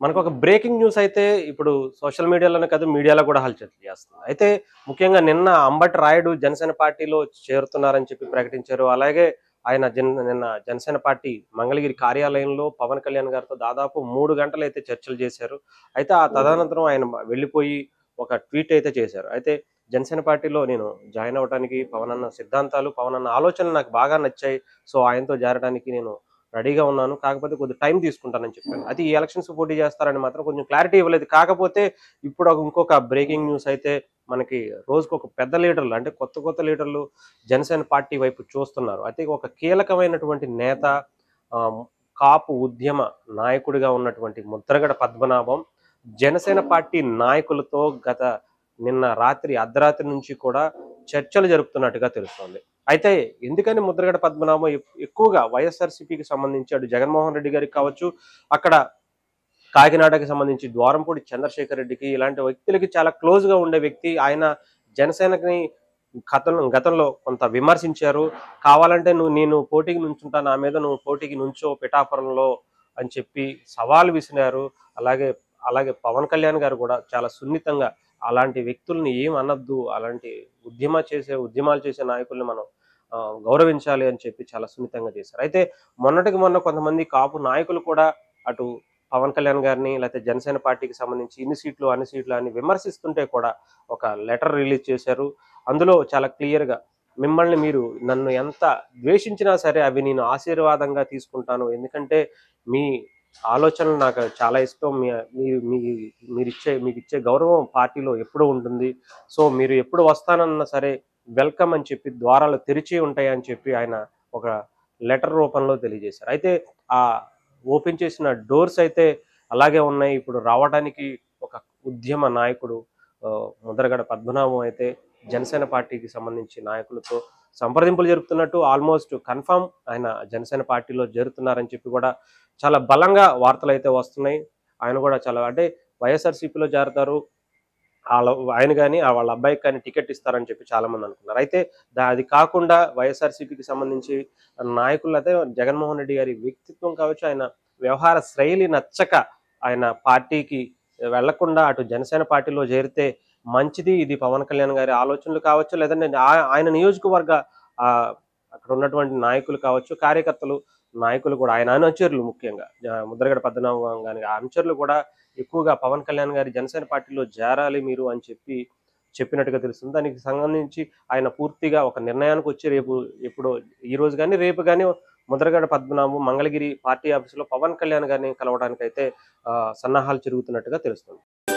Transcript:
మనకు ఒక breaking news అయితే ఇప్పుడు సోషల్ మీడియాలోనే కాదు మీడియాలో కూడా హల్చల్ చేస్తుంది అయితే ముఖ్యంగా నిన్న అంబటి రాయుడు జనసేన పార్టీలో చేరుతున్నారని చెప్పి ప్రకటించారు అలాగే ఆయన జన్ నిన్న జనసేన పార్టీ మంగళగిరి కార్యాలయంలో పవన్ కళ్యాణ్ గారితో దాదాపు మూడు గంటలు అయితే చర్చలు చేశారు అయితే ఆ తదనంతరం ఆయన వెళ్ళిపోయి ఒక ట్వీట్ అయితే చేశారు అయితే జనసేన పార్టీలో నేను జాయిన్ అవ్వడానికి పవన్ అన్న సిద్ధాంతాలు పవన్ అన్న ఆలోచనలు నాకు బాగా నచ్చాయి సో ఆయనతో చేరడానికి నేను రెడీగా ఉన్నాను కాకపోతే కొద్దిగా టైం తీసుకుంటానని చెప్పాను అయితే ఈ ఎలక్షన్స్ పోటీ చేస్తారని మాత్రం కొంచెం క్లారిటీ ఇవ్వలేదు కాకపోతే ఇప్పుడు ఒక ఇంకొక బ్రేకింగ్ న్యూస్ అయితే మనకి రోజుకు ఒక పెద్ద లీడర్లు అంటే కొత్త కొత్త లీడర్లు జనసేన పార్టీ వైపు చూస్తున్నారు అయితే ఒక కీలకమైనటువంటి నేత ఆ, కాపు ఉద్యమ నాయకుడిగా ఉన్నటువంటి ముద్రగడ పద్మనాభం జనసేన పార్టీ నాయకులతో గత నిన్న రాత్రి అర్ధరాత్రి నుంచి కూడా చర్చలు జరుపుతున్నట్టుగా తెలుస్తోంది అయితే ఎందుకని ముద్రగడ పద్మనాభం ఎక్- ఎక్కువగా వైఎస్ఆర్సీపీకి సంబంధించి అటు జగన్మోహన్ రెడ్డి గారికి కావచ్చు అక్కడ కాకినాడకి సంబంధించి ద్వారంపూడి చంద్రశేఖర్ రెడ్డికి ఇలాంటి వ్యక్తులకి చాలా క్లోజ్ గా ఉండే వ్యక్తి ఆయన జనసేనకి గతంలో గతంలో కొంత విమర్శించారు కావాలంటే నువ్వు నేను పోటీకి నుంచుంటా నా మీద నువ్వు పోటీకి నుంచో పిఠాపురంలో అని చెప్పి సవాల్ విసిరారు అలాగే అలాగే పవన్ కళ్యాణ్ గారు కూడా చాలా సున్నితంగా అలాంటి వ్యక్తుల్ని ఏం అనొద్దు అలాంటి ఉద్యమ చేసే ఉద్యమాలు చేసే నాయకుల్ని మనం ఆ, గౌరవించాలి అని చెప్పి చాలా సున్నితంగా చేశారు అయితే మొన్నటికి మొన్న కొంతమంది కాపు నాయకులు కూడా అటు పవన్ కళ్యాణ్ గారిని లేకపోతే జనసేన పార్టీకి సంబంధించి ఇన్ని సీట్లు అన్ని సీట్లు అని విమర్శిస్తుంటే కూడా ఒక లెటర్ రిలీజ్ చేశారు అందులో చాలా క్లియర్గా మిమ్మల్ని మీరు నన్ను ఎంత ద్వేషించినా సరే అవి నేను ఆశీర్వాదంగా తీసుకుంటాను ఎందుకంటే మీ ఆలోచనలు నాకు చాలా ఇష్టం మీ మీ- మీ మీరు ఇచ్చే మీకు ఇచ్చే గౌరవం పార్టీలో ఎప్పుడూ ఉంటుంది సో మీరు ఎప్పుడు వస్తానన్నా సరే వెల్కమ్ అని చెప్పి ద్వారాలు తెరిచి ఉంటాయి అని చెప్పి ఆయన ఒక లెటర్ రూపంలో తెలియజేశారు అయితే ఆ ఓపెన్ చేసిన డోర్స్ అయితే అలాగే ఉన్నాయి ఇప్పుడు రావడానికి ఒక ఉద్యమ నాయకుడు ఆ, ముద్రగడ పద్మనాభం అయితే జనసేన పార్టీకి సంబంధించి నాయకులతో సంప్రదింపులు జరుపుతున్నట్టు ఆల్మోస్ట్ కన్ఫామ్ ఆయన జనసేన పార్టీలో చేరుతున్నారని చెప్పి కూడా చాలా బలంగా వార్తలు అయితే వస్తున్నాయి ఆయన కూడా చాలా అంటే వైఎస్ఆర్సీపీలో చేరతారు వాళ్ళ ఆయన కానీ వాళ్ళ అబ్బాయికి కానీ టికెట్ ఇస్తారని చెప్పి చాలా మంది అనుకున్నారు అయితే దా- అది కాకుండా వైఎస్ఆర్సీపీకి సంబంధించి నాయకులు అయితే జగన్మోహన్ రెడ్డి గారి వ్యక్తిత్వం కావచ్చు ఆయన వ్యవహార శైలి నచ్చక ఆయన పార్టీకి వెళ్లకుండా అటు జనసేన పార్టీలో చేరితే మంచిది ఇది పవన్ కళ్యాణ్ గారి ఆలోచనలు కావచ్చు లేదంటే ఆ- ఆయన నియోజకవర్గ ఆ, అక్కడ ఉన్నటువంటి నాయకులు కావచ్చు కార్యకర్తలు నాయకులు కూడా ఆయన అనుచరులు ముఖ్యంగా జ- ముద్రగడ పద్మనాభం గారి అనుచరులు కూడా ఎక్కువగా పవన్ కళ్యాణ్ గారి జనసేన పార్టీలో చేరాలి మీరు అని చెప్పి చెప్పినట్టుగా తెలుస్తుంది దానికి సంబంధించి ఆయన పూర్తిగా ఒక నిర్ణయానికి వచ్చి రేపు ఎప్పుడు ఈ రోజు కానీ రేపు కానీ ముద్రగడ పద్మనాభం మంగళగిరి పార్టీ ఆఫీసులో పవన్ కళ్యాణ్ గారిని కలవడానికి అయితే ఆ, సన్నాహాలు జరుగుతున్నట్టుగా తెలుస్తుంది